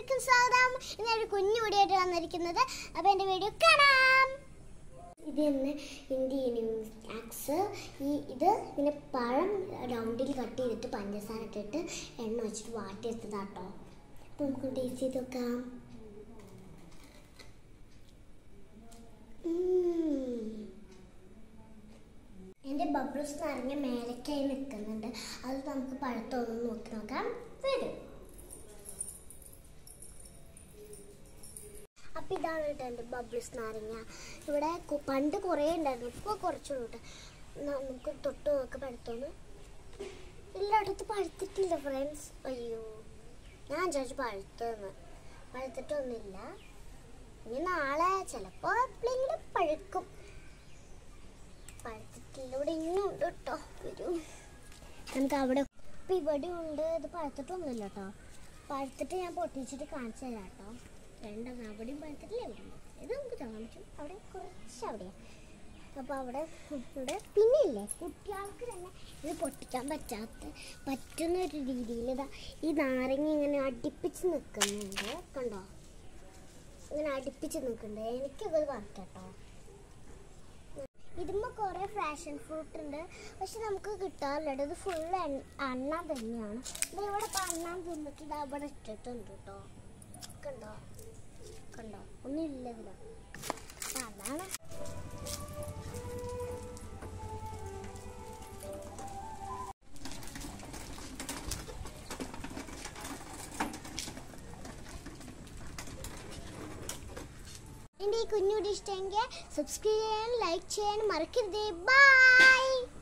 എല്ലാവർക്കും സ്വാഗതം ഇന്നൊരു കുഞ്ഞു വീഡിയോ വന്നിരിക്കുന്നത് അപ്പോൾ എൻ്റെ വീഡിയോ കാണാം ഇത് ഇന്ന് ഇന്ത്യൻ സ്നാക്സ് ഈ ഇത് ഇങ്ങനെ പഴം റൗണ്ടിൽ കട്ട് ചെയ്തിട്ട് പഞ്ചസാര ഇട്ടിട്ട് എണ്ണ വെച്ചിട്ട് വാട്ടിയെടുത്തതാട്ടോ അപ്പോൾ നമുക്ക് ടേസ്റ്റ് ചെയ്ത് നോക്കാം ഉം. എൻ്റെ ബബ്ലൂസ് നിറഞ്ഞ മേലക്കായി നിൽക്കുന്നുണ്ട് അത് നമുക്ക് പഴുത്തൊന്ന് നോക്കി നോക്കാം വരും അപ്പം ഇതാണ് കേട്ടോ എൻ്റെ ബബ്ലൂസ് നാരങ്ങ ഇവിടെ കു- പണ്ട് കുറേ ഉണ്ടായിരുന്നു ഇപ്പോൾ കുറച്ചുള്ളൂ കേട്ടോ ന- നമുക്ക് തൊട്ട് നോക്ക് പഴുത്തോന്ന് എല്ലായിടത്തും പഴുത്തിട്ടില്ല ഫ്രണ്ട്സ് അയ്യോ ഞാൻ വിചാരിച്ചു പഴുത്തെന്ന് പഴുത്തിട്ടൊന്നുമില്ല ഇനി നാളെ ചിലപ്പോൾ എപ്പോഴെങ്കിലും പഴുക്കും പഴുത്തിട്ടില്ല ഇവിടെ ഇനിയും ഉണ്ട് കേട്ടോ വരൂ നമുക്ക് അവിടെ ഇപ്പം ഇവിടെ ഉണ്ട് ഇത് പഴുത്തിട്ടൊന്നുമില്ല കേട്ടോ പഴുത്തിട്ട് ഞാൻ പൊട്ടിച്ചിട്ട് കാണിച്ചു തരാം കേട്ടോ രണ്ടെണ്ണം അവിടെയും പഴുത്തിട്ടില്ല ഇവിടെ ഇത് നമുക്ക് കാണിച്ചു അവിടെ കുറച്ച് അവിടെയാണ് അപ്പോൾ അവിടെ ഇവിടെ പിന്നെ ഇല്ലേ കുട്ടികൾക്ക് തന്നെ ഇത് പൊട്ടിക്കാൻ പറ്റാത്ത പറ്റുന്ന ഒരു രീതിയിൽ ഇതാ ഈ നാരങ്ങ ഇങ്ങനെ അടുപ്പിച്ച് നിൽക്കുന്നുണ്ട് കണ്ടോ ഇങ്ങനെ അടുപ്പിച്ച് നിൽക്കുന്നുണ്ട് എനിക്കത് പറിക്കട്ടോ ഇതിമ്മ കുറേ ഫാഷൻ ഫ്രൂട്ട് ഉണ്ട് പക്ഷെ നമുക്ക് കിട്ടാറില്ല ഇത് ഫുൾ അണ്ണാൻ തന്നെയാണ് ഇത് ഇവിടെ ഇപ്പം അണ്ണാൻ തിന്നിട്ട് ഇത് അവിടെ ഇട്ടിട്ടുണ്ട് കേട്ടോ കണ്ടോ കണ്ടോ ഒന്നും ഇല്ല ഇതില അതാണ് എൻ്റെ ഈ കുഞ്ഞുകൂടി ഇഷ്ടമെങ്കിൽ സബ്സ്ക്രൈബ് ചെയ്യാൻ ലൈക്ക് ചെയ്യാൻ മറക്കരുത് ബൈ